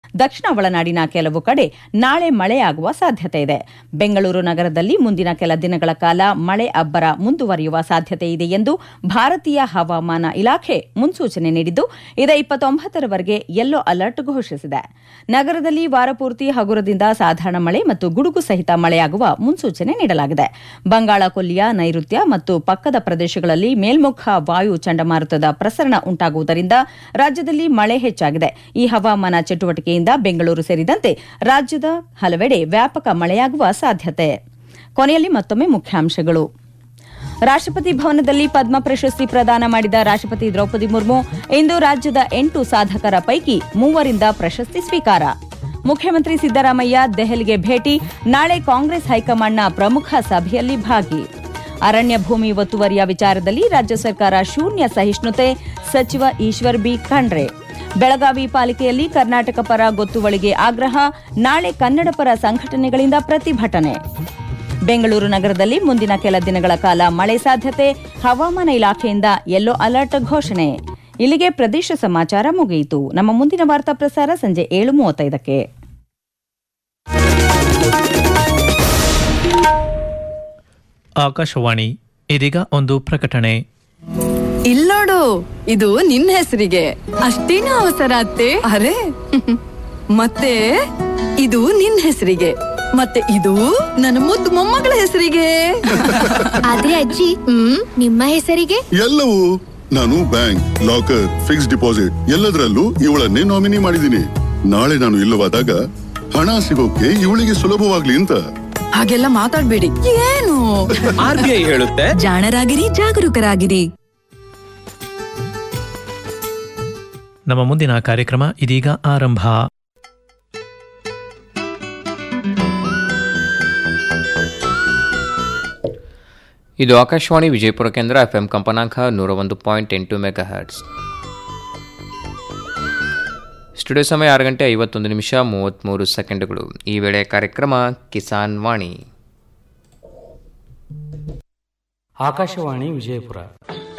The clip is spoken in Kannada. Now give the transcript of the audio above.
ದಕ್ಷಿಣ ಒಳನಾಡಿನ ಕೆಲವು ಕಡೆ ನಾಳೆ ಮಳೆಯಾಗುವ ಸಾಧ್ಯತೆ ಇದೆ ಬೆಂಗಳೂರು ನಗರದಲ್ಲಿ ಮುಂದಿನ ಕೆಲ ದಿನಗಳ ಕಾಲ ಮಳೆ ಅಬ್ಬರ ಮುಂದುವರಿಯುವ ಸಾಧ್ಯತೆ ಇದೆ ಎಂದು ಭಾರತೀಯ ಹವಾಮಾನ ಇಲಾಖೆ ಮುನ್ಸೂಚನೆ ನೀಡಿದ್ದು ಇದೇ ಇಪ್ಪತ್ತೊಂಬತ್ತರವರೆಗೆ ಯೆಲ್ಲೋ ಅಲರ್ಟ್ ಘೋಷಿಸಿದೆ ನಗರದಲ್ಲಿ ವಾರಪೂರ್ತಿ ಹಗುರದಿಂದ ಸಾಧಾರಣ ಮಳೆ ಮತ್ತು ಗುಡುಗು ಸಹಿತ ಮಳೆಯಾಗುವ ಮುನ್ಸೂಚನೆ ನೀಡಲಾಗಿದೆ ಬಂಗಾಳ ಕೊಲ್ಲಿಯ ನೈಋತ್ಯ ಮತ್ತು ಪಕ್ಕದ ಪ್ರದೇಶಗಳಲ್ಲಿ ಮೇಲ್ಮುಖ ವಾಯು ಚಂಡಮಾರುತದ ಪ್ರಸರಣ ಉಂಟಾಗುವುದರಿಂದ ರಾಜ್ಯದಲ್ಲಿ ಮಳೆ ಹೆಚ್ಚಾಗಿದೆ ಈ ಹವಾಮಾನ ಚಟುವಟಿಕೆಯಿಂದ ಬೆಂಗಳೂರು ಸೇರಿದಂತೆ ರಾಜ್ಯದ ಹಲವೆಡೆ ವ್ಯಾಪಕ ಮಳೆಯಾಗುವ ಸಾಧ್ಯತೆ ಕೊನೆಯಲ್ಲಿ ಮತ್ತೊಮ್ಮೆ ಮುಖ್ಯಾಂಶಗಳು ರಾಷ್ಟ್ರಪತಿ ಭವನದಲ್ಲಿ ಪದ್ಮ ಪ್ರಶಸ್ತಿ ಪ್ರದಾನ ಮಾಡಿದ ರಾಷ್ಟ್ರಪತಿ ದ್ರೌಪದಿ ಮುರ್ಮು ಇಂದು ರಾಜ್ಯದ ಎಂಟು ಸಾಧಕರ ಪೈಕಿ ಮೂವರಿಂದ ಪ್ರಶಸ್ತಿ ಸ್ವೀಕಾರ ಮುಖ್ಯಮಂತ್ರಿ ಸಿದ್ದರಾಮಯ್ಯ ದೆಹಲಿಗೆ ಭೇಟಿ ನಾಳೆ ಕಾಂಗ್ರೆಸ್ ಹೈಕಮಾಂಡ್ನ ಪ್ರಮುಖ ಸಭೆಯಲ್ಲಿ ಭಾಗಿ ಅರಣ್ಯ ಭೂಮಿ ಒತ್ತುವರಿಯ ವಿಚಾರದಲ್ಲಿ ರಾಜ್ಯ ಸರ್ಕಾರ ಶೂನ್ಯ ಸಹಿಷ್ಣುತೆ ಸಚಿವ ಈಶ್ವರ್ ಬಿ ಖಂಡ್ರೆ ಬೆಳಗಾವಿ ಪಾಲಿಕೆಯಲ್ಲಿ ಕರ್ನಾಟಕ ಪರ ಗೊತ್ತುವಳಿಗೆ ಆಗ್ರಹ ನಾಳೆ ಕನ್ನಡ ಪರ ಸಂಘಟನೆಗಳಿಂದ ಪ್ರತಿಭಟನೆ ಬೆಂಗಳೂರು ನಗರದಲ್ಲಿ ಮುಂದಿನ ಕೆಲ ದಿನಗಳ ಕಾಲ ಮಳೆ ಸಾಧ್ಯತೆ ಹವಾಮಾನ ಇಲಾಖೆಯಿಂದ ಯೆಲ್ಲೋ ಅಲರ್ಟ್ ಘೋಷಣೆ ಇಲ್ಲಿಗೆ ಪ್ರದೇಶ ಸಮಾಚಾರ ಮುಗಿಯಿತು ನಮ್ಮ ಮುಂದಿನ ವಾರ್ತಾ ಪ್ರಸಾರ ಸಂಜೆ ಏಳು ಮೂವತ್ತೈದಕ್ಕೆ ಆಕಾಶವಾಣಿ ಇದೀಗ ಒಂದು ಪ್ರಕಟಣೆ ಇಲ್ಲೋಡು ಇದು ನಿನ್ ಹೆಸರಿಗೆ ಅಷ್ಟೇನು ಅವಸರ ಅತ್ತೆ ಅರೆ ಮತ್ತೆ ಇದು ನಿನ್ ಹೆಸರಿಗೆ ಮತ್ತೆ ಇದು ನನ್ನ ಮುದ್ದು ಮೊಮ್ಮಗಳ ಹೆಸರಿಗೆ ಆದ್ರೆ ಅಜ್ಜಿ ಹ್ಮ್ ನಿಮ್ಮ ಹೆಸರಿಗೆ ಎಲ್ಲವೂ ನಾನು ಬ್ಯಾಂಕ್ ಲಾಕರ್ ಫಿಕ್ಸ್ ಡಿಪಾಸಿಟ್ ಎಲ್ಲದರಲ್ಲೂ ಇವಳನ್ನೇ ನಾಮಿನಿ ಮಾಡಿದ್ದೀನಿ ನಾಳೆ ನಾನು ಇಲ್ಲವಾದಾಗ ಹಣ ಸಿಗೋಕೆ ಇವಳಿಗೆ ಸುಲಭವಾಗ್ಲಿ ಅಂತ ಹಾಗೆಲ್ಲ ಮಾತಾಡ್ಬೇಡಿ ಏನು ಆರ್ ಬಿ ಐ ಹೇಳುತ್ತೆ ಜಾಣರಾಗಿರಿ ಜಾಗರೂಕರಾಗಿರಿ ನಮ್ಮ ಮುಂದಿನ ಕಾರ್ಯಕ್ರಮ ಇದೀಗ ಆರಂಭ ಇದು ಆಕಾಶವಾಣಿ ವಿಜಯಪುರ ಕೇಂದ್ರ ಎಫ್ ಎಂ ಕಂಪನಾಂಕ ನೂರ ಒಂದು ಪಾಯಿಂಟ್ ಎಂಟು ಮೆಗಾ ಹರ್ಟ್ಸ್ ಸ್ಟುಡಿಯೋ ಸಮಯ ಆರು ಗಂಟೆ ಐವತ್ತೊಂದು ನಿಮಿಷ ಮೂವತ್ತ್ಮೂರು ಸೆಕೆಂಡುಗಳು ಈ ವೇಳೆ ಕಾರ್ಯಕ್ರಮ ಕಿಸಾನ್ ವಾಣಿ ಆಕಾಶವಾಣಿ ವಿಜಯಪುರ